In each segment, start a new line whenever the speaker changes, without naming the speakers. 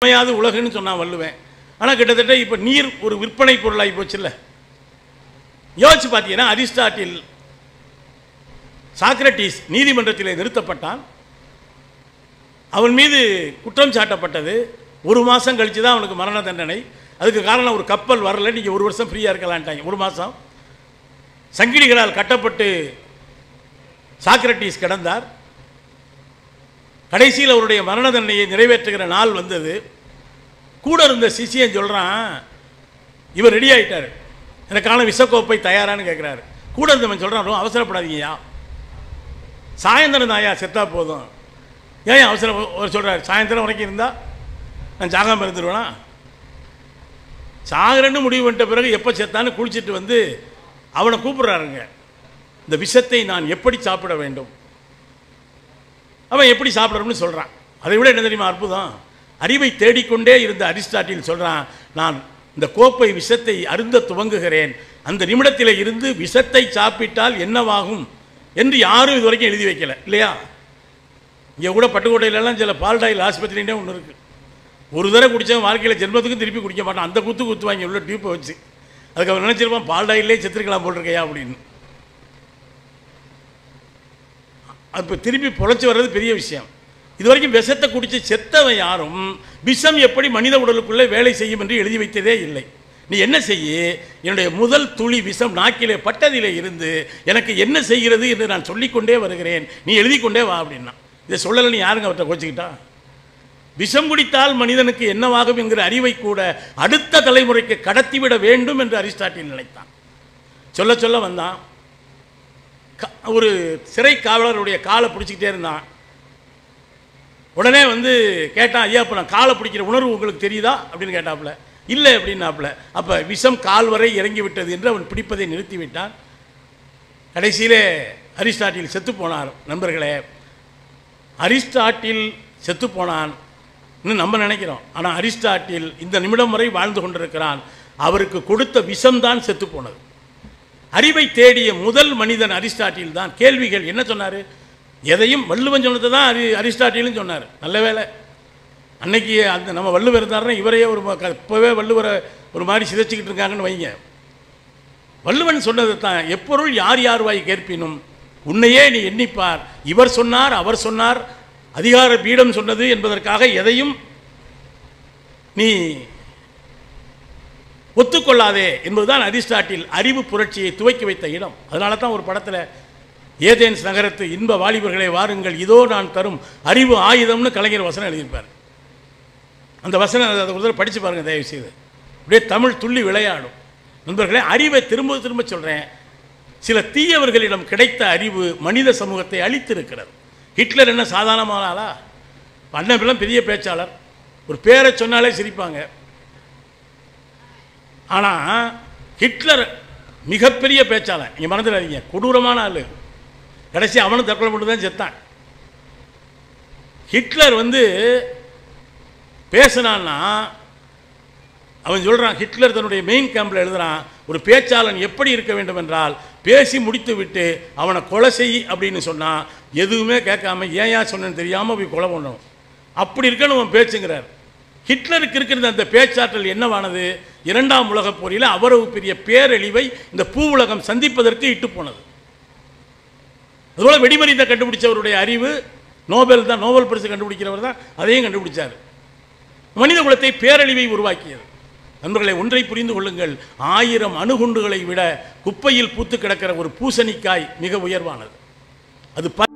இம்மையாது உலகுன்னு சொன்னான் வள்ளுவேன் ஆனால் கிட்டத்தட்ட இப்போ நீர் ஒரு விற்பனை பொருளாகி போச்சுல்ல யோசிச்சு பார்த்தீங்கன்னா அரிஸ்டாட்டில் சாக்ரட்டிஸ் நீதிமன்றத்திலே நிறுத்தப்பட்டான் அவன் மீது குற்றம் சாட்டப்பட்டது ஒரு மாதம் கழித்து தான் அவனுக்கு மரண தண்டனை அதுக்கு காரணம் ஒரு கப்பல் வரல நீங்கள் ஒரு வருஷம் ஃப்ரீயாக இருக்கலான்ட்டாங்க ஒரு மாதம் சங்கிலிகளால் கட்டப்பட்டு சாக்ரட்டிஸ் கிடந்தார் கடைசியில் அவருடைய மரண தண்டனையை நிறைவேற்றுகிற நாள் வந்தது கூட இருந்த சிசியன் சொல்கிறான் இவர் ரெடி ஆயிட்டார் எனக்கான விஷக்கோப்பை தயாரான்னு கேட்குறாரு கூட இருந்தவன் சொல்கிறான் ரொம்ப அவசரப்படாதீங்கய்யா சாயந்தரம் தாயா செத்தா போதும் ஏன் அவசரம் ஒரு சொல்கிறார் சாயந்தரம் வரைக்கும் இருந்தால் நான் சாகாமல் இருந்துருவேனா சாகிறேன்னு முடிவு பண்ணிட்ட பிறகு எப்போ செத்தான்னு குளிச்சுட்டு வந்து அவனை கூப்பிடுறாருங்க இந்த விஷத்தை நான் எப்படி சாப்பிட வேண்டும் அவன் எப்படி சாப்பிடணும்னு சொல்கிறான் அதை விட என்ன தெரியுமா அற்புதம் அறிவை தேடிக்கொண்டே இருந்த அரிஸ்டாட்டில் சொல்கிறான் நான் இந்த கோப்பை விஷத்தை அருந்த துவங்குகிறேன் அந்த நிமிடத்தில் இருந்து விஷத்தை சாப்பிட்டால் என்னவாகும் என்று யாரும் இது வரைக்கும் எழுதி வைக்கல இல்லையா இங்கே கூட பட்டுக்கோட்டையிலலாம் சில பால்டாயில் ஆஸ்பத்திரினே ஒன்று இருக்குது ஒரு தடவை குடித்தவன் வாழ்க்கையில் ஜென்மத்துக்கும் திருப்பி குடிக்க மாட்டான் அந்த குத்து குத்துவாங்க உள்ள டியூப்பை வச்சு அதுக்கு அவன் நினச்சிருப்பான் பால்டாயிலே செத்துருக்கலாம் போட்டிருக்கையா அப்படின்னு அப்போ திருப்பி பொழைச்சி வர்றது பெரிய விஷயம் இது வரைக்கும் விஷத்தை குடித்து செத்தவன் யாரும் விஷம் எப்படி மனித உடலுக்குள்ளே வேலை செய்யும் என்று எழுதி வைத்ததே இல்லை நீ என்ன செய்ய என்னுடைய முதல் துளி விஷம் நாக்கிலே பட்டதிலே இருந்து எனக்கு என்ன செய்கிறது என்று நான் சொல்லிக்கொண்டே வருகிறேன் நீ எழுதி கொண்டே வா அப்படின்னா இதை சொல்லலை நீ யாருங்க அவர்கிட்ட கோச்சிக்கிட்டா விஷம் குடித்தால் மனிதனுக்கு என்னவாகும் என்கிற அறிவை கூட அடுத்த தலைமுறைக்கு கடத்திவிட வேண்டும் என்று அரிஸ்டாட்டில் நினைத்தான் சொல்ல சொல்ல வந்தான் க- ஒரு சிறை காவலருடைய காலை பிடிச்சிக்கிட்டே இருந்தான் உடனே வந்து கேட்டான் ஐயா இப்போ நான் காலை பிடிக்கிற உணர்வு உங்களுக்கு தெரியுதா அப்படின்னு கேட்டாப்புல இல்லை அப்படின்னாப்புல அப்போ விஷம் கால் வரை இறங்கி விட்டது என்று அவன் பிடிப்பதை நிறுத்தி விட்டான் கடைசியிலே அரிஸ்டாட்டில் செத்து போனார் நண்பர்களே அரிஸ்டாட்டில் செத்து போனான் இன்னும் நம்ம நினைக்கிறோம் ஆனால் அரிஸ்டாட்டில் இந்த நிமிடம் வரை வாழ்ந்து கொண்டிருக்கிறான் அவருக்கு கொடுத்த விஷம்தான் செத்து போனது அறிவை தேடிய முதல் மனிதன் அரிஸ்டாட்டில் தான் கேள்விகள் என்ன சொன்னார் எதையும் வள்ளுவன் சொன்னதை தான் அரி அரிஸ்டாட்டிலும் சொன்னார் நல்ல வேளை அன்னைக்கு அந்த நம்ம வள்ளுவர் இருந்தாருன்னா இவரையே ஒரு ம- க- இப்போவே வள்ளுவரை ஒரு மாதிரி சிதைச்சிக்கிட்டு இருக்காங்கன்னு வைங்க வள்ளுவன் சொன்னது தான் எப்பொருள் யார் யார் வாய் கேட்பினும் உன்னையே நீ எண்ணிப்பார் இவர் சொன்னார் அவர் சொன்னார் அதிகார பீடம் சொன்னது என்பதற்காக எதையும் நீ ஒத்துக்கொள்ளாதே என்பதுதான் அரிஸ்டாட்டில் அறிவு புரட்சியை துவக்கி வைத்த இடம் அதனால தான் ஒரு படத்தில் ஏதேன்ஸ் நகரத்து இன்ப வாலிபர்களே வாருங்கள் இதோ நான் தரும் அறிவு ஆயுதம்னு கலைஞர் வசனம் எழுதியிருப்பார் அந்த வசனம் அதை ஒரு தடவை படித்து பாருங்கள் தயவு செய்து அப்படியே தமிழ் துள்ளி விளையாடும் நண்பர்களே அறிவை திரும்ப திரும்ப சொல்கிறேன் சில தீயவர்களிடம் கிடைத்த அறிவு மனித சமூகத்தை அழித்திருக்கிறது ஹிட்லர் என்ன சாதாரணமான ஆளா அண்ணன் பெரிய பேச்சாளர் ஒரு பேரை சொன்னாலே சிரிப்பாங்க ஆனால் ஹிட்லர் மிகப்பெரிய பேச்சாளர் நீங்கள் மறந்துடாதீங்க கொடூரமான ஆள் கடைசி அவனும் தற்கொலை பண்ணி தான் செத்தான் ஹிட்லர் வந்து பேசினான்னா அவன் சொல்கிறான் ஹிட்லர் தன்னுடைய மெயின் கேம்பில் எழுதுறான் ஒரு பேச்சாளன் எப்படி இருக்க வேண்டும் என்றால் பேசி முடித்து விட்டு அவனை கொலை செய் அப்படின்னு சொன்னான் எதுவுமே கேட்காம ஏன் ஏன் சொன்னேன்னு தெரியாமல் போய் கொலை பண்ணணும் அப்படி இருக்கணும் அவன் பேச்சுங்கிறார் ஹிட்லருக்கு இருக்கிற அந்த பேச்சாற்றல் என்னவானது இரண்டாம் உலகப் போரில் அவ்வளவு பெரிய பேரழிவை இந்த பூ உலகம் சந்திப்பதற்கு இட்டு போனது அதுபோல் வெடிமருந்தை கண்டுபிடிச்சவருடைய அறிவு நோபல் தான் நோபல் பரிசு கண்டுபிடிக்கிறவர் தான் அதையும் கண்டுபிடிச்சார் மனித குலத்தை பேரழிவை உருவாக்கியது நண்பர்களை ஒன்றை புரிந்து கொள்ளுங்கள் ஆயிரம் அணுகுண்டுகளை விட குப்பையில் பூத்து கிடக்கிற ஒரு பூசணிக்காய் மிக உயர்வானது அது ப-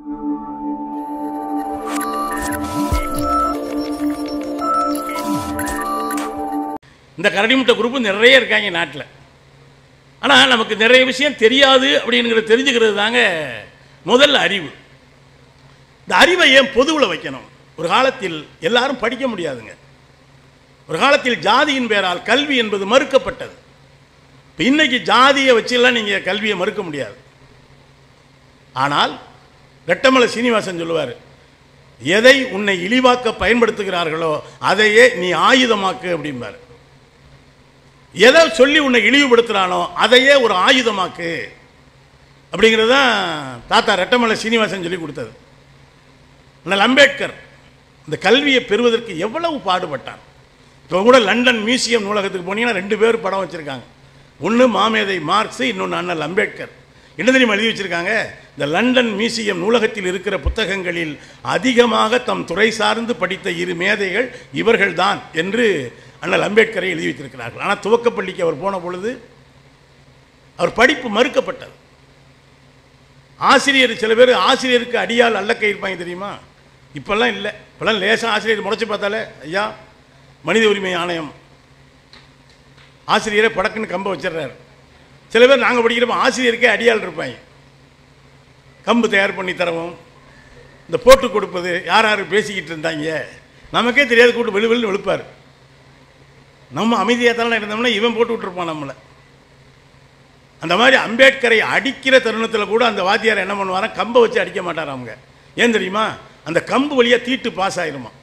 இந்த கரடிமுட்டை குரூப்பு நிறைய இருக்காங்க நாட்டில் ஆனால் நமக்கு நிறைய விஷயம் தெரியாது அப்படிங்கிறத தெரிஞ்சுக்கிறது தாங்க முதல் அறிவு இந்த அறிவை ஏன் பொதுவில் வைக்கணும் ஒரு காலத்தில் எல்லாரும் படிக்க முடியாதுங்க ஒரு காலத்தில் ஜாதியின் பேரால் கல்வி என்பது மறுக்கப்பட்டது இப்போ இன்னைக்கு ஜாதியை வச்செல்லாம் நீங்கள் கல்வியை மறுக்க முடியாது ஆனால் ரெட்டமலை சீனிவாசன் சொல்லுவார் எதை உன்னை இழிவாக்க பயன்படுத்துகிறார்களோ அதையே நீ ஆயுதமாக்கு அப்படிம்பார் எதை சொல்லி உன்னை இழிவுபடுத்துகிறானோ அதையே ஒரு ஆயுதமாக்கு அப்படிங்கிறது தான் தாத்தா ரெட்டமலை சீனிவாசன் சொல்லி கொடுத்தது ஆனால் அம்பேத்கர் இந்த கல்வியை பெறுவதற்கு எவ்வளவு பாடுபட்டார் இப்போ கூட லண்டன் மியூசியம் நூலகத்துக்கு போனீங்கன்னா ரெண்டு பேர் படம் வச்சுருக்காங்க ஒன்று மாமேதை மார்க்ஸ் இன்னொன்று அண்ணல் அம்பேத்கர் என்ன தெரியுமா எழுதி வச்சுருக்காங்க இந்த லண்டன் மியூசியம் நூலகத்தில் இருக்கிற புத்தகங்களில் அதிகமாக தம் துறை சார்ந்து படித்த இரு மேதைகள் இவர்கள்தான் என்று அண்ணல் அம்பேத்கரை எழுதி வைத்திருக்கிறார்கள் ஆனால் துவக்கப்பள்ளிக்கு அவர் போன பொழுது அவர் படிப்பு மறுக்கப்பட்டது ஆசிரியர் சில பேர் ஆசிரியருக்கு அடியால் அல்லக்கை இருப்பாங்க தெரியுமா இப்போல்லாம் இல்லை இப்போல்லாம் லேசாக ஆசிரியர் முறைச்சி பார்த்தாலே ஐயா மனித உரிமை ஆணையம் ஆசிரியரை படக்குன்னு கம்பை வச்சிடுறாரு சில பேர் நாங்கள் படிக்கிறப்ப ஆசிரியருக்கே அடியால் இருப்பாங்க கம்பு தயார் பண்ணி தரவும் இந்த போட்டு கொடுப்பது யார் யார் பேசிக்கிட்டு இருந்தாங்க நமக்கே தெரியாது கூட்டு வெளி வெளியில் வெளுப்பார் நம்ம அமைதியாக தானே இருந்தோம்னா இவன் போட்டு விட்டுருப்பான் நம்மளை அந்த மாதிரி அம்பேத்கரை அடிக்கிற தருணத்தில் கூட அந்த வாத்தியார் என்ன பண்ணுவாரா கம்பை வச்சு அடிக்க மாட்டார் அவங்க ஏன் தெரியுமா அந்த கம்பு வழியாக தீட்டு பாஸ் ஆயிருமா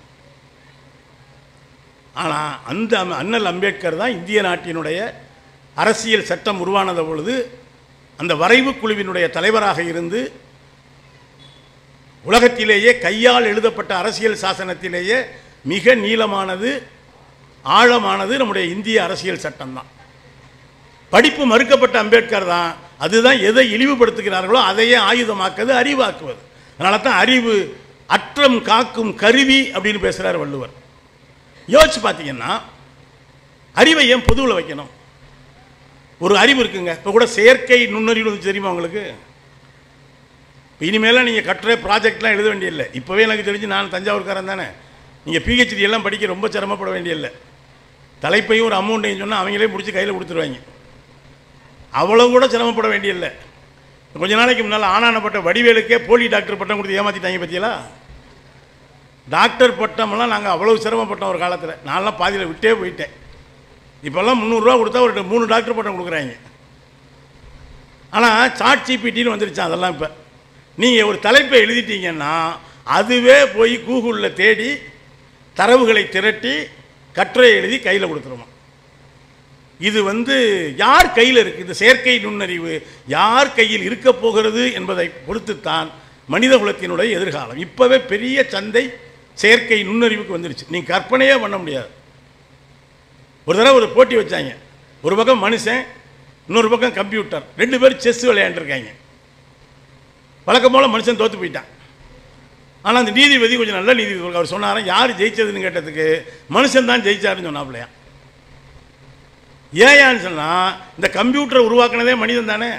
ஆனால் அந்த அம்- அண்ணல் அம்பேத்கர் தான் இந்திய நாட்டினுடைய அரசியல் சட்டம் உருவானத பொழுது அந்த வரைவு குழுவினுடைய தலைவராக இருந்து உலகத்திலேயே கையால் எழுதப்பட்ட அரசியல் சாசனத்திலேயே மிக நீளமானது ஆழமானது நம்முடைய இந்திய அரசியல் சட்டம்தான் படிப்பு மறுக்கப்பட்ட அம்பேத்கர் தான் அதுதான் எதை இழிவுபடுத்துகிறார்களோ அதையே ஆயுதமாக்குவது அறிவாக்குவது அதனால தான் அறிவு அற்றம் காக்கும் கருவி அப்படின்னு பேசுகிறார் வள்ளுவர் யோசிச்சு பார்த்தீங்கன்னா அறிவை ஏன் பொதுவில் வைக்கணும் ஒரு அறிவு இருக்குங்க இப்போ கூட செயற்கை நுண்ணறிவு வந்து தெரியுமா உங்களுக்கு இப்போ இனிமேலாம் நீங்கள் கட்டுற ப்ராஜெக்ட்லாம் எழுத வேண்டியதில்லை இப்போவே எனக்கு தெரிஞ்சு நான் தஞ்சாவூர்காரன் தானே நீங்கள் பிஹெச்டி எல்லாம் படிக்க ரொம்ப சிரமப்பட வேண்டியதில்லை தலைப்பையும் ஒரு அமௌண்ட்டையும் சொன்னால் அவங்களே முடிச்சு கையில் கொடுத்துருவாங்க அவ்வளோ கூட சிரமப்பட வேண்டியதில்லை கொஞ்ச நாளைக்கு முன்னால் ஆனானப்பட்ட வடிவேலுக்கே போலி டாக்டர் பட்டம் கொடுத்து ஏமாற்றிட்டாங்க பற்றியலா டாக்டர் பட்டமெல்லாம் நாங்கள் அவ்வளோ சிரமப்பட்டோம் ஒரு காலத்தில் நான்லாம் பாதியில் விட்டே போயிட்டேன் இப்போல்லாம் முந்நூறுரூவா கொடுத்தா ஒரு மூணு டாக்டர் பட்டம் கொடுக்குறாங்க ஆனால் சாட் ஜிபிடின்னு வந்துருச்சான் அதெல்லாம் இப்போ நீங்கள் ஒரு தலைப்பை எழுதிட்டீங்கன்னா அதுவே போய் கூகுளில் தேடி தரவுகளை திரட்டி கட்டுரை எழுதி கையில் கொடுத்துருமா இது வந்து யார் கையில் இருக்குது இந்த செயற்கை நுண்ணறிவு யார் கையில் இருக்க போகிறது என்பதை பொறுத்துத்தான் மனித குலத்தினுடைய எதிர்காலம் இப்போவே பெரிய சந்தை செயற்கை நுண்ணறிவுக்கு வந்துருச்சு நீங்கள் கற்பனையே பண்ண முடியாது ஒரு தடவை ஒரு போட்டி வச்சாங்க ஒரு பக்கம் மனுஷன் இன்னொரு பக்கம் கம்ப்யூட்டர் ரெண்டு பேரும் செஸ் விளையாண்டுருக்காங்க வழக்கம் போல் மனுஷன் தோற்று போயிட்டான் ஆனால் அந்த நீதிபதி கொஞ்சம் நல்ல நீதிபதி அவர் சொன்னாராம் யார் ஜெயிச்சதுன்னு கேட்டதுக்கு மனுஷன் தான் ஜெயிச்சாருன்னு சொன்னாப்லையா ஏயான்னு சொன்னால் இந்த கம்ப்யூட்டரை உருவாக்குனதே மனிதன் தானே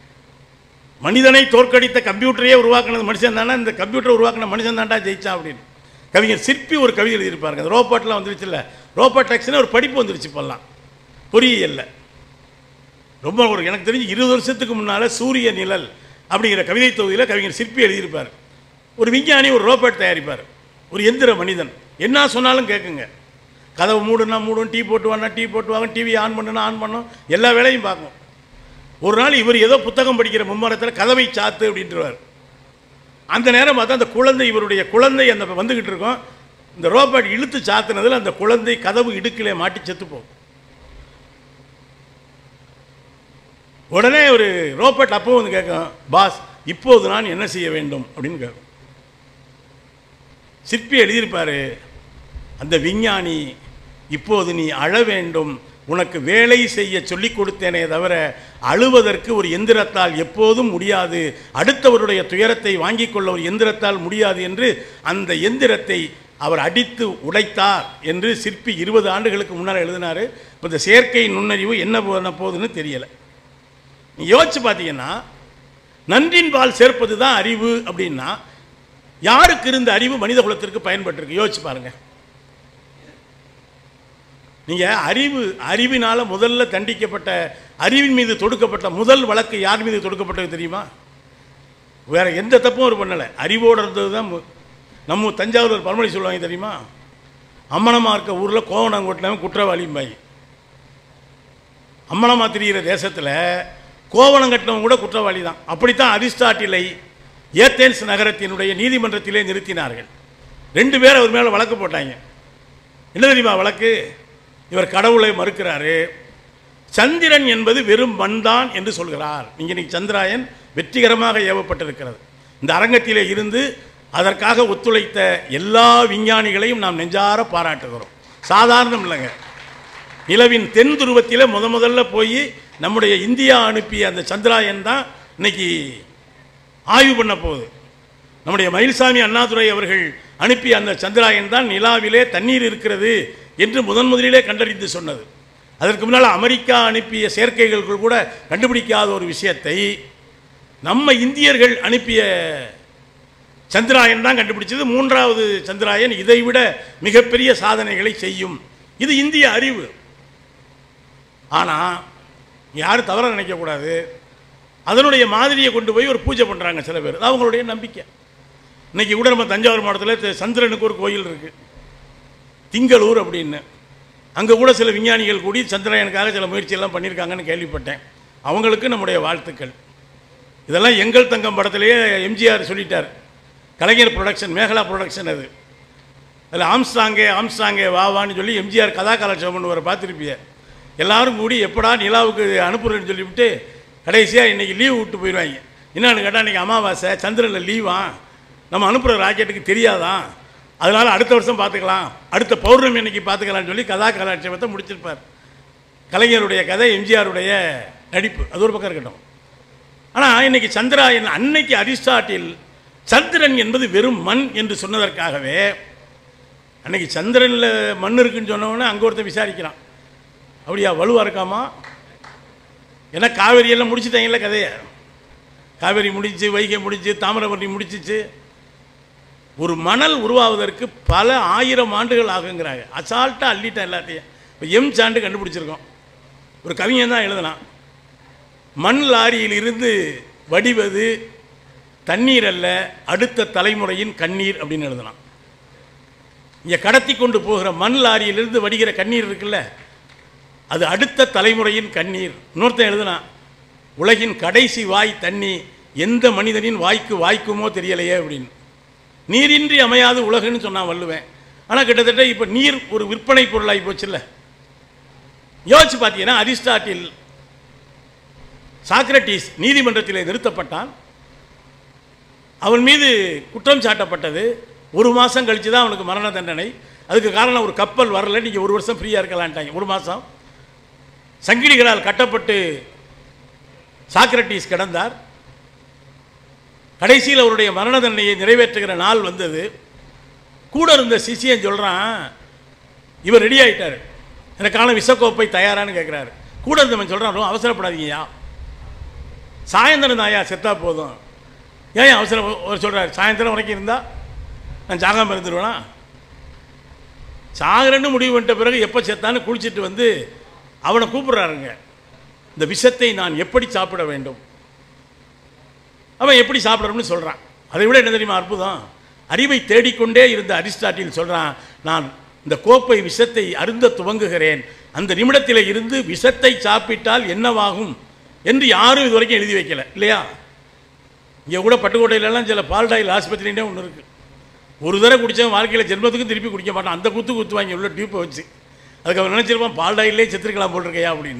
மனிதனை தோற்கடித்த கம்ப்யூட்டரையே உருவாக்குனது மனுஷன் தானே இந்த கம்ப்யூட்டரை உருவாக்குன மனுஷன் தான்டா ஜெயிச்சான் அப்படின்னு கவிஞர் சிற்பி ஒரு கவிதை எழுதியிருப்பாருங்க அந்த ரோபோட்லாம் வந்துருச்சுல்ல ரோபோட் டெக்ஸ்னு ஒரு படிப்பு வந்துருச்சு இப்போல்லாம் பொறியியல்ல ரொம்ப ஒரு எனக்கு தெரிஞ்சு இருபது வருஷத்துக்கு முன்னால் சூரிய நிழல் அப்படிங்கிற கவிதை தொகுதியில் கவிஞர் சிற்பி எழுதியிருப்பார் ஒரு விஞ்ஞானி ஒரு ரோபோட் தயாரிப்பார் ஒரு எந்திர மனிதன் என்ன சொன்னாலும் கேட்குங்க கதவு மூடுனா மூடும் டீ போட்டு வாங்க டீ போட்டு வாங்க டிவி ஆன் பண்ணுனா ஆன் பண்ணும் எல்லா வேலையும் பார்க்கும் ஒரு நாள் இவர் ஏதோ புத்தகம் படிக்கிற மும்மரத்தில் கதவை சாத்து அப்படின்றவார் அந்த நேரம் பார்த்தா அந்த குழந்தை இவருடைய குழந்தை அந்த வந்துக்கிட்டு இருக்கோம் இந்த ரோபோட் இழுத்து சாத்துனதில் அந்த குழந்தை கதவு இடுக்கிலே மாட்டி செத்து போகும் உடனே ஒரு ரோபோட் அப்போ வந்து கேட்கும் பாஸ் இப்போது நான் என்ன செய்ய வேண்டும் அப்படின்னு கேட்கும் சிற்பி எழுதியிருப்பாரு அந்த விஞ்ஞானி இப்போது நீ அழ வேண்டும் உனக்கு வேலை செய்ய சொல்லிக் கொடுத்தேனே தவிர அழுவதற்கு ஒரு எந்திரத்தால் எப்போதும் முடியாது அடுத்தவருடைய துயரத்தை வாங்கிக் கொள்ள ஒரு எந்திரத்தால் முடியாது என்று அந்த எந்திரத்தை அவர் அடித்து உடைத்தார் என்று சிற்பி இருபது ஆண்டுகளுக்கு முன்னால் எழுதினார் இப்போ இந்த செயற்கை நுண்ணறிவு என்ன பண்ண போகுதுன்னு தெரியலை நீ யோசிச்சு பார்த்தீங்கன்னா நன்றின் பால் சேர்ப்பது தான் அறிவு அப்படின்னா யாருக்கு இருந்த அறிவு மனித குலத்திற்கு பயன்பட்டிருக்கு யோசிச்சு பாருங்க நீங்கள் அறிவு அறிவினால் முதல்ல தண்டிக்கப்பட்ட அறிவின் மீது தொடுக்கப்பட்ட முதல் வழக்கு யார் மீது தொடுக்கப்பட்டது தெரியுமா வேற எந்த தப்பும் அவர் பண்ணலை அறிவோடு இருந்தது தான் மு- நம்ம தஞ்சாவூர் ஒரு பழமொழி சொல்லுவாங்க தெரியுமா அம்மனமாக இருக்க ஊரில் கோவணங்கோட்டினவன் குற்றவாளிம்பாய் அம்மனமாக திரிகிற தேசத்தில் கோவணம் கட்டினவன் கூட குற்றவாளி தான் அப்படித்தான் அரிஸ்டாட்டிலை ஏத்தேன்ஸ் நகரத்தினுடைய நீதிமன்றத்திலே நிறுத்தினார்கள் ரெண்டு பேர் அவர் மேலே வழக்கு போட்டாங்க என்ன தெரியுமா வழக்கு இவர் கடவுளை மறுக்கிறாரு சந்திரன் என்பது வெறும் மண்தான் என்று சொல்கிறார் இங்கே இன்னைக்கு சந்திராயன் வெற்றிகரமாக ஏவப்பட்டிருக்கிறது இந்த அரங்கத்திலே இருந்து அதற்காக ஒத்துழைத்த எல்லா விஞ்ஞானிகளையும் நாம் நெஞ்சார பாராட்டுகிறோம் சாதாரணம் இல்லைங்க நிலவின் தென் துருவத்தில் முத முதல்ல போய் நம்முடைய இந்தியா அனுப்பிய அந்த சந்திராயன் தான் இன்னைக்கு ஆய்வு பண்ண போகுது நம்முடைய மயில்சாமி அண்ணாதுரை அவர்கள் அனுப்பிய அந்த சந்திராயன் தான் நிலாவிலே தண்ணீர் இருக்கிறது என்று முதன் முதலிலே கண்டறிந்து சொன்னது அதற்கு முன்னால் அமெரிக்கா அனுப்பிய செயற்கைகள் கூட கண்டுபிடிக்காத ஒரு விஷயத்தை நம்ம இந்தியர்கள் அனுப்பிய சந்திராயன் தான் கண்டுபிடிச்சது மூன்றாவது சந்திராயன் இதைவிட மிகப்பெரிய சாதனைகளை செய்யும் இது இந்திய அறிவு ஆனால் யாரும் தவற நினைக்கக்கூடாது அதனுடைய மாதிரியை கொண்டு போய் ஒரு பூஜை பண்ணுறாங்க சில பேர் அது அவங்களுடைய நம்பிக்கை இன்னைக்கு கூட நம்ம தஞ்சாவூர் மாவட்டத்தில் தி- சந்திரனுக்கு ஒரு கோயில் இருக்கு திங்களூர் அப்படின்னு அங்கே கூட சில விஞ்ஞானிகள் கூடி சந்திராயனுக்காக சில முயற்சியெல்லாம் பண்ணியிருக்காங்கன்னு கேள்விப்பட்டேன் அவங்களுக்கு நம்முடைய வாழ்த்துக்கள் இதெல்லாம் எங்கள் தங்கம் படத்திலேயே எம்ஜிஆர் சொல்லிட்டார் கலைஞர் ப்ரொடக்ஷன் மேகலா ப்ரொடக்ஷன் அது அதில் ஆம்ஸ்டாங்கே ஆம்ஸ்டாங்கே வா வான்னு சொல்லி எம்ஜிஆர் கதா கலாட்சேபம் பண்ணுவார் பார்த்துருப்பிய எல்லாரும் கூடி எப்படா நிலாவுக்கு அனுப்புறேன்னு சொல்லிவிட்டு கடைசியாக இன்றைக்கி லீவ் விட்டு போயிடுவாங்க என்னன்னு கேட்டால் இன்றைக்கி அமாவாசை சந்திரனில் லீவா நம்ம அனுப்புகிற ராக்கெட்டுக்கு தெரியாதான் அதனால் அடுத்த வருஷம் பார்த்துக்கலாம் அடுத்த பௌர்ணமி அன்னைக்கு பார்த்துக்கலாம்னு சொல்லி கதா கலாட்சேபத்தை முடிச்சிருப்பார் கலைஞருடைய கதை எம்ஜிஆருடைய நடிப்பு அது ஒரு பக்கம் இருக்கட்டும் ஆனால் இன்னைக்கு சந்திராயன் அன்னைக்கு அரிஸ்டாட்டில் சந்திரன் என்பது வெறும் மண் என்று சொன்னதற்காகவே அன்னைக்கு சந்திரனில் மண் இருக்குன்னு சொன்னவொடனே அங்கே ஒருத்தன் விசாரிக்கிறான் அப்படியா வலுவாக இருக்காமா ஏன்னா காவேரி எல்லாம் முடிச்சுட்டாங்கல்ல கதையை காவேரி முடிச்சு வைகை முடிச்சு தாமிரபரணி முடிச்சிச்சு ஒரு மணல் உருவாவதற்கு பல ஆயிரம் ஆண்டுகள் ஆகுங்கிறாங்க அசால்ட்டாக அள்ளிட்டேன் எல்லாத்தையும் இப்போ எம் சாண்டு கண்டுபிடிச்சிருக்கோம் ஒரு கவிஞன் தான் எழுதினான் மண் லாரியில் இருந்து வடிவது தண்ணீர் அல்ல அடுத்த தலைமுறையின் கண்ணீர் அப்படின்னு எழுதலாம் இங்கே கடத்தி கொண்டு போகிற மண் லாரியிலிருந்து வடிகிற கண்ணீர் இருக்குல்ல அது அடுத்த தலைமுறையின் கண்ணீர் இன்னொருத்தன் எழுதுனான் உலகின் கடைசி வாய் தண்ணி எந்த மனிதனின் வாய்க்கு வாய்க்குமோ தெரியலையே அப்படின்னு நீரின்றி அமையாது உலகுன்னு சொன்னான் வள்ளுவேன் ஆனால் கிட்டத்தட்ட இப்போ நீர் ஒரு விற்பனை பொருளாகி போச்சுல்ல யோசிச்சு பார்த்தீங்கன்னா அரிஸ்டாட்டில் சாக்ரட்டிஸ் நீதிமன்றத்தில் நிறுத்தப்பட்டான் அவன் மீது குற்றம் சாட்டப்பட்டது ஒரு மாதம் கழித்து தான் அவனுக்கு மரண தண்டனை அதுக்கு காரணம் ஒரு கப்பல் வரல நீங்கள் ஒரு வருஷம் ஃப்ரீயாக இருக்கலான்ட்டாங்க ஒரு மாதம் சங்கிலிகளால் கட்டப்பட்டு சாக்ரட்டிஸ் கிடந்தார் கடைசியில் அவருடைய மரண தண்டனையை நிறைவேற்றுகிற நாள் வந்தது கூட இருந்த சிசியன் சொல்கிறான் இவர் ரெடி ஆயிட்டார் எனக்கான விஷக்கோப்பை தயாரான்னு கேட்குறாரு கூட இருந்தவன் சொல்கிறான் ரொம்ப அவசரப்படாதீங்கய்யா சாயந்தரம் தாயா செத்தா போதும் ஏன் அவசரம் ஒரு சொல்கிறார் சாயந்தரம் வரைக்கும் இருந்தால் நான் சாகாமல் இருந்துருவேனா சாகிறேன்னு முடிவு பண்ணிட்ட பிறகு எப்போ செத்தான்னு குளிச்சுட்டு வந்து அவனை கூப்பிடுறாருங்க இந்த விஷத்தை நான் எப்படி சாப்பிட வேண்டும் அவன் எப்படி சாப்பிடணும்னு சொல்கிறான் அதை விட என்ன தெரியுமா அற்புதம் அறிவை தேடிக்கொண்டே இருந்த அரிஸ்டாட்டில் சொல்கிறான் நான் இந்த கோப்பை விஷத்தை அருந்த துவங்குகிறேன் அந்த நிமிடத்தில் இருந்து விஷத்தை சாப்பிட்டால் என்னவாகும் என்று யாரும் இது வரைக்கும் எழுதி வைக்கல இல்லையா இங்கே கூட பட்டுக்கோட்டையிலலாம் சில பால்டாயில் ஆஸ்பத்திரினே ஒன்று இருக்குது ஒரு தடவை குடித்தவன் வாழ்க்கையில் ஜென்மத்துக்கும் திருப்பி குடிக்க மாட்டான் அந்த குத்து குத்துவாங்க உள்ள டியூப்பை வச்சு அதுக்கு அவன் நினச்சிருப்பான் பால்டாயிலே செத்துருக்கலாம் போல் இருக்கையா அப்படின்னு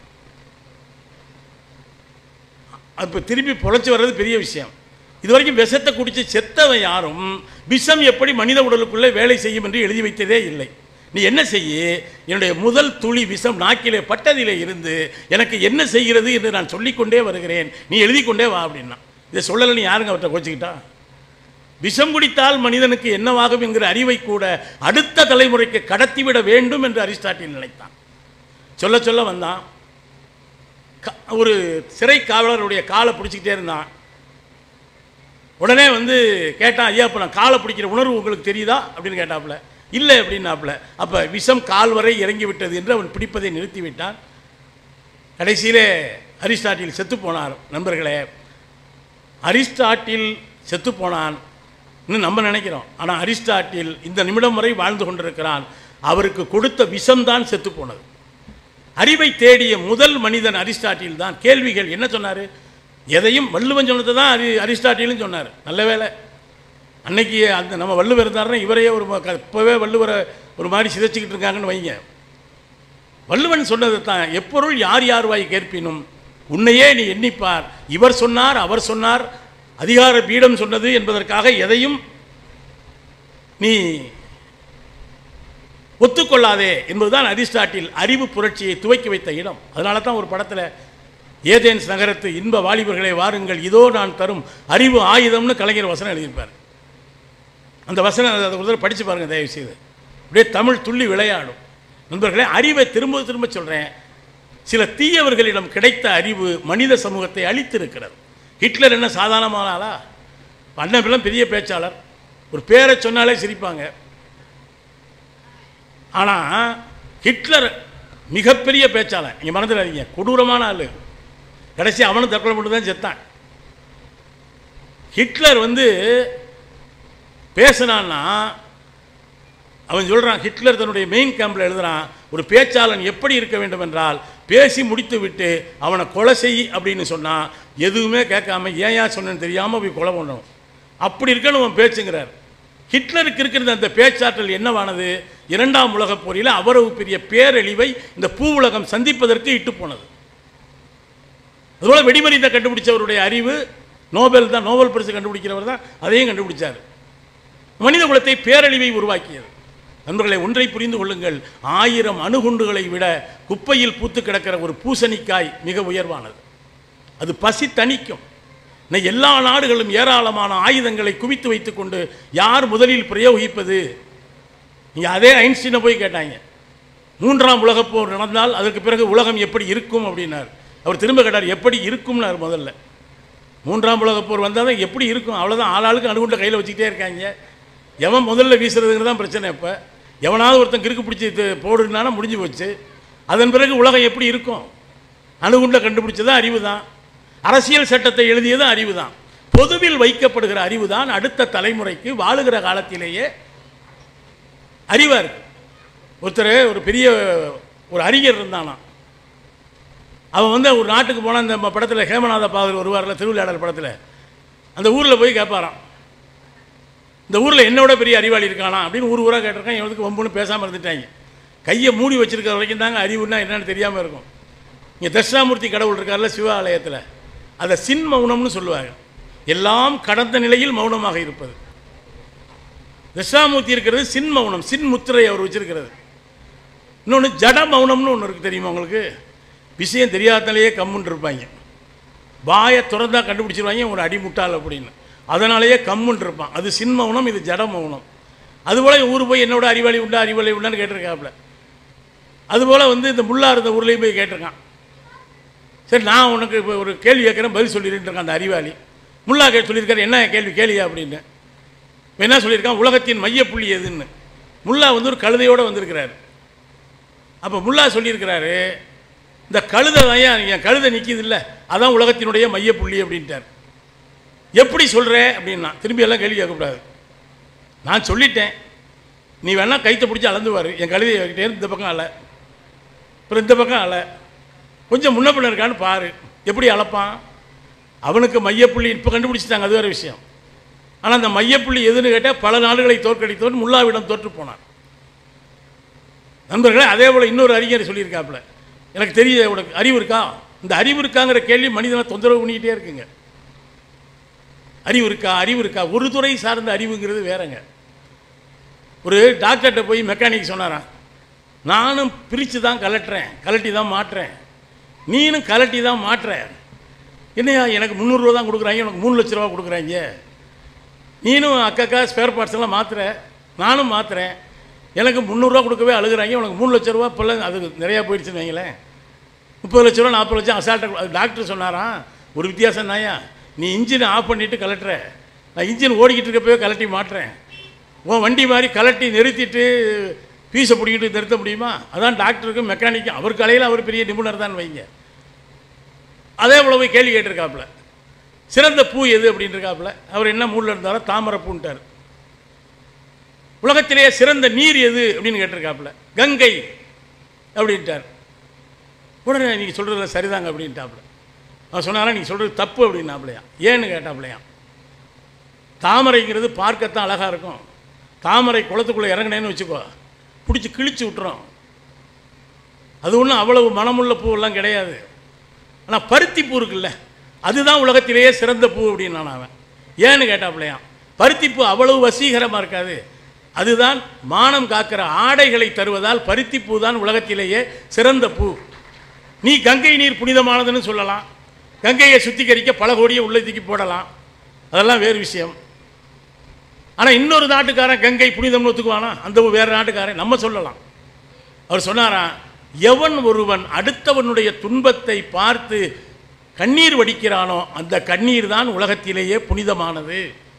இப்போ திருப்பி பொழைச்சி வர்றது பெரிய விஷயம் இது வரைக்கும் விஷத்தை குடித்து செத்தவன் யாரும் விஷம் எப்படி மனித உடலுக்குள்ளே வேலை செய்யும் என்று எழுதி வைத்ததே இல்லை நீ என்ன செய்ய என்னுடைய முதல் துளி விஷம் நாக்கிலே பட்டதிலே இருந்து எனக்கு என்ன செய்கிறது என்று நான் சொல்லிக்கொண்டே வருகிறேன் நீ எழுதி கொண்டே வா அப்படின்னா இதை சொல்லலை நீ யாருங்க அவர்கிட்ட கோச்சிக்கிட்டா விஷம் குடித்தால் மனிதனுக்கு என்னவாகும் என்கிற அறிவை கூட அடுத்த தலைமுறைக்கு கடத்திவிட வேண்டும் என்று அரிஸ்டாட்டில் நினைத்தான் சொல்ல சொல்ல வந்தான் க- ஒரு சிறை காவலருடைய காலை பிடிச்சிக்கிட்டே இருந்தான் உடனே வந்து கேட்டான் ஐயா இப்போ நான் காலை பிடிக்கிற உணர்வு உங்களுக்கு தெரியுதா அப்படின்னு கேட்டாப்புல இல்லை அப்படின்னாப்புல அப்போ விஷம் கால் வரை இறங்கி விட்டது என்று அவன் பிடிப்பதை நிறுத்தி விட்டான் கடைசியிலே அரிஸ்டாட்டில் செத்து போனார் நண்பர்களே அரிஸ்டாட்டில் செத்து போனான் இன்னும் நம்ம நினைக்கிறோம் ஆனால் அரிஸ்டாட்டில் இந்த நிமிடம் வரை வாழ்ந்து கொண்டிருக்கிறான் அவருக்கு கொடுத்த விஷம்தான் செத்து போனது அறிவை தேடிய முதல் மனிதன் அரிஸ்டாட்டில் தான் கேள்விகள் என்ன சொன்னார் எதையும் வள்ளுவன் சொன்னதை தான் அரி அரிஸ்டாட்டிலும் சொன்னார் நல்ல வேளை அன்னைக்கு அந்த நம்ம வள்ளுவர் இருந்தாருன்னா இவரையே ஒரு ம- க- இப்போவே வள்ளுவரை ஒரு மாதிரி சிதைச்சிக்கிட்டு இருக்காங்கன்னு வைங்க வள்ளுவன் சொன்னது தான் எப்பொருள் யார் யார் வாய் கேட்பினும் உன்னையே நீ எண்ணிப்பார் இவர் சொன்னார் அவர் சொன்னார் அதிகார பீடம் சொன்னது என்பதற்காக எதையும் நீ ஒத்துக்கொள்ளாதே என்பதுதான் அரிஸ்டாட்டில் அறிவு புரட்சியை துவக்கி வைத்த இடம் அதனால தான் ஒரு படத்தில் ஏதேன்ஸ் நகரத்து இன்ப வாலிபர்களே வாருங்கள் இதோ நான் தரும் அறிவு ஆயுதம்னு கலைஞர் வசனம் எழுதியிருப்பார் அந்த வசனம் அதை ஒரு தடவை படித்து பாருங்கள் தயவு செய்து அப்படியே தமிழ் துள்ளி விளையாடும் நண்பர்களே அறிவை திரும்ப திரும்ப சொல்கிறேன் சில தீயவர்களிடம் கிடைத்த அறிவு மனித சமூகத்தை அழித்திருக்கிறது ஹிட்லர் என்ன சாதாரணமான ஆளா அண்ணன் பெரிய பேச்சாளர் ஒரு பேரை சொன்னாலே சிரிப்பாங்க ஆனால் ஹிட்லர் மிகப்பெரிய பேச்சாளர் நீங்கள் மறந்துடாதீங்க கொடூரமான ஆள் கடைசி அவனும் தற்கொலை மட்டும் தான் செத்தான் ஹிட்லர் வந்து பேசினான்னா அவன் சொல்கிறான் ஹிட்லர் தன்னுடைய மெயின் கேம்பில் எழுதுறான் ஒரு பேச்சாளன் எப்படி இருக்க வேண்டும் என்றால் பேசி முடித்து விட்டு அவனை கொலை செய் அப்படின்னு சொன்னான் எதுவுமே கேட்காம ஏன் ஏன் சொன்னேன்னு தெரியாமல் போய் கொலை பண்ணணும் அப்படி இருக்கணும் அவன் பேச்சுங்கிறார் ஹிட்லருக்கு இருக்கிற அந்த பேச்சாற்றல் என்னவானது இரண்டாம் உலகப் போரில் அவ்வளவு பெரிய பேரழிவை இந்த பூ உலகம் சந்திப்பதற்கு இட்டு போனது அதுபோல் வெடிமருந்தை கண்டுபிடிச்சவருடைய அறிவு நோபல் தான் நோபல் பரிசு கண்டுபிடிக்கிறவர் தான் அதையும் கண்டுபிடிச்சார் மனித குலத்தை பேரழிவை உருவாக்கியது நண்பர்களை ஒன்றை புரிந்து கொள்ளுங்கள் ஆயிரம் அணுகுண்டுகளை விட குப்பையில் பூத்து கிடக்கிற ஒரு பூசணிக்காய் மிக உயர்வானது அது பசி தணிக்கும் இன்னைக்கு எல்லா நாடுகளும் ஏராளமான ஆயுதங்களை குவித்து வைத்துக்கொண்டு யார் முதலில் பிரயோகிப்பது நீங்கள் அதே ஐன்ஸ்டீனை போய் கேட்டாங்க மூன்றாம் உலகப் போர் நடந்தால் அதற்கு பிறகு உலகம் எப்படி இருக்கும் அப்படின்னார் அவர் திரும்ப கேட்டார் எப்படி இருக்கும்னார் முதல்ல மூன்றாம் உலகப் போர் வந்தால் தான் எப்படி இருக்கும் அவ்வளோதான் ஆளாளுக்கு அணுகுண்ட கையில் வச்சுக்கிட்டே இருக்காங்க எவன் முதல்ல வீசுறதுங்கிறது தான் பிரச்சனை இப்போ எவனாவது ஒருத்தன் கிறுக்கு பிடிச்சி இது போடுனானா முடிஞ்சு போச்சு அதன் பிறகு உலகம் எப்படி இருக்கும் அணுகுண்டை கண்டுபிடிச்சதும் அறிவு தான் அரசியல் சட்டத்தை எழுதியதும் அறிவு தான் பொதுவில் வைக்கப்படுகிற அறிவு தான் அடுத்த தலைமுறைக்கு வாழுகிற காலத்திலேயே அறிவாக இருக்கு ஒருத்தர் ஒரு பெரிய ஒரு அறிஞர் இருந்தானா அவன் வந்து ஒரு நாட்டுக்கு போனால் இந்த படத்தில் ஹேமநாத பாதர் வருவார்ல திருவிளையாடல் படத்தில் அந்த ஊரில் போய் கேட்பாராம் இந்த ஊரில் என்னோட பெரிய அறிவாளி இருக்கானா அப்படின்னு ஊர் ஊராக கேட்டிருக்கான் எவனுக்கு வம்புன்னு பேசாமல் இருந்துட்டாங்க கையை மூடி வச்சிருக்கிற வரைக்கும் தாங்க அறிவுன்னா என்னன்னு தெரியாமல் இருக்கும் இங்கே தட்சிணாமூர்த்தி கடவுள் இருக்கார்ல சிவாலயத்தில் அதை சின் மௌனம்னு சொல்லுவாங்க எல்லாம் கடந்த நிலையில் மௌனமாக இருப்பது தட்சிணாமூர்த்தி இருக்கிறது சின் மௌனம் சின் முத்திரை அவர் வச்சிருக்கிறது இன்னொன்று ஜட மௌனம்னு ஒன்று இருக்குது தெரியுமா உங்களுக்கு விஷயம் தெரியாதனாலேயே கம்முன்னு இருப்பாங்க வாயை திறந்தா கண்டுபிடிச்சிருவாங்க ஒரு அடிமுட்டாள் அப்படின்னு அதனாலேயே கம்முன்னு இருப்பான் அது சின் மௌனம் இது ஜட மௌனம் அதுபோல் ஊர் போய் என்னோட அறிவாளி உண்டா அறிவாளி உண்டான்னு கேட்டிருக்காப்புல அதுபோல் வந்து இந்த முல்லா இருந்த ஊர்லேயும் போய் கேட்டிருக்கான் சரி நான் உனக்கு இப்போ ஒரு கேள்வி கேட்குறேன் பதில் சொல்லிட்டு இருக்கான் அந்த அறிவாளி முல்லா கே சொல்லியிருக்காரு என்ன கேள்வி கேளியா அப்படின்னு இப்போ என்ன சொல்லியிருக்கான் உலகத்தின் மையப்புள்ளி எதுன்னு முல்லா வந்து ஒரு கழுதையோடு வந்திருக்கிறாரு அப்போ முல்லா சொல்லியிருக்கிறாரு இந்த கழுதை தான் ஏன் என் கழுதை நிற்கிது இல்லை அதான் உலகத்தினுடைய மையப்புள்ளி அப்படின்ட்டார் எப்படி சொல்கிற அப்படின்னா திரும்பி எல்லாம் கேள்வி கேட்கக்கூடாது நான் சொல்லிட்டேன் நீ வேணா கைத்தை பிடிச்சி அளந்துவார் என் கழுதையை வைக்கிட்டே இந்த பக்கம் அலை அப்புறம் இந்த பக்கம் அலை கொஞ்சம் முன்ன பின்ன இருக்கான்னு பாரு எப்படி அளப்பான் அவனுக்கு மையப்புள்ளி இப்போ கண்டுபிடிச்சிட்டாங்க அது வேறு விஷயம் ஆனால் அந்த மையப்புள்ளி எதுன்னு கேட்டால் பல நாடுகளை தோற்கடித்தவன் முல்லாவிடம் தோற்று போனான் நண்பர்களே அதே போல் இன்னொரு அறிஞர் சொல்லியிருக்காப்புல எனக்கு தெரிய உனக்கு அறிவு இருக்கா இந்த அறிவு இருக்காங்கிற கேள்வி மனிதனை தொந்தரவு பண்ணிக்கிட்டே இருக்குங்க அறிவு இருக்கா அறிவு இருக்கா ஒரு துறை சார்ந்த அறிவுங்கிறது வேறங்க ஒரு டாக்டர்கிட்ட போய் மெக்கானிக் சொன்னாராம் நானும் பிரித்து தான் கலட்டுறேன் கலட்டி தான் மாட்டுறேன் நீனும் கலட்டி தான் மாட்டுற என்னையா எனக்கு முந்நூறுரூவா தான் கொடுக்குறாங்க உனக்கு மூணு லட்ச ரூபா கொடுக்குறாங்க நீனும் அக்கக்கா ஸ்பேர் பார்ட்ஸ் எல்லாம் மாற்றுற நானும் மாற்றுறேன் எனக்கு முந்நூறுரூவா கொடுக்கவே அழுகுறாங்க உனக்கு மூணு லட்ச ரூபா இப்போல்லாம் அது நிறையா போயிடுச்சுன்னு வைங்களேன் முப்பது லட்ச ரூபா நாற்பது லட்சம் அசால்ட்டாக டாக்டர் சொன்னாராம் ஒரு வித்தியாசம் தாயா நீ இன்ஜினை ஆஃப் பண்ணிவிட்டு கலட்டுற நான் இன்ஜின் ஓடிக்கிட்டு இருக்கப்பவே கலட்டி மாட்டுறேன் உன் வண்டி மாதிரி கலட்டி நிறுத்திட்டு பீஸை பிடிக்கிட்டு நிறுத்த முடியுமா அதான் டாக்டருக்கும் மெக்கானிக்கும் அவர் கலையில் அவர் பெரிய நிபுணர் தான் வைங்க அதே போல போய் கேள்வி கேட்டிருக்காப்புல சிறந்த பூ எது அப்படின்னு இருக்காப்புல அவர் என்ன மூடில் இருந்தாரோ தாமரை பூன்ட்டார் உலகத்திலேயே சிறந்த நீர் எது அப்படின்னு கேட்டிருக்காப்புல கங்கை அப்படின்ட்டார் உடனே நீங்கள் சொல்கிறதுல சரிதாங்க அப்படின்ட்டாப்புல அவன் சொன்னாரா நீங்கள் சொல்கிறது தப்பு அப்படின்னாப்புலையா ஏன்னு கேட்டாப்புலையா தாமரைங்கிறது பார்க்கத்தான் அழகாக இருக்கும் தாமரை குளத்துக்குள்ளே இறங்கினேன்னு வச்சுக்கோ பிடிச்சி கிழிச்சு விட்டுரும் அது ஒன்றும் அவ்வளவு மனமுள்ள பூவெல்லாம் கிடையாது ஆனால் பருத்தி பூ இருக்குல்ல அதுதான் உலகத்திலேயே சிறந்த பூ அப்படின்னு நான் அவன் ஏன்னு கேட்டாப்புலையாம் பருத்தி பூ அவ்வளவு வசீகரமாக இருக்காது அதுதான் மானம் காக்கிற ஆடைகளை தருவதால் பருத்தி பூ தான் உலகத்திலேயே சிறந்த பூ நீ கங்கை நீர் புனிதமானதுன்னு சொல்லலாம் கங்கையை சுத்திகரிக்க பல கோடியை உள்ளத்துக்கு போடலாம் அதெல்லாம் வேறு விஷயம் ஆனால் இன்னொரு நாட்டுக்காரன் கங்கை புனிதம்னு ஒத்துக்குவானா அந்த வேறு நாட்டுக்காரன் நம்ம சொல்லலாம் அவர் சொன்னாராம் எவன் ஒருவன் அடுத்தவனுடைய துன்பத்தை பார்த்து கண்ணீர் வடிக்கிறானோ அந்த கண்ணீர் தான் உலகத்திலேயே புனிதமானது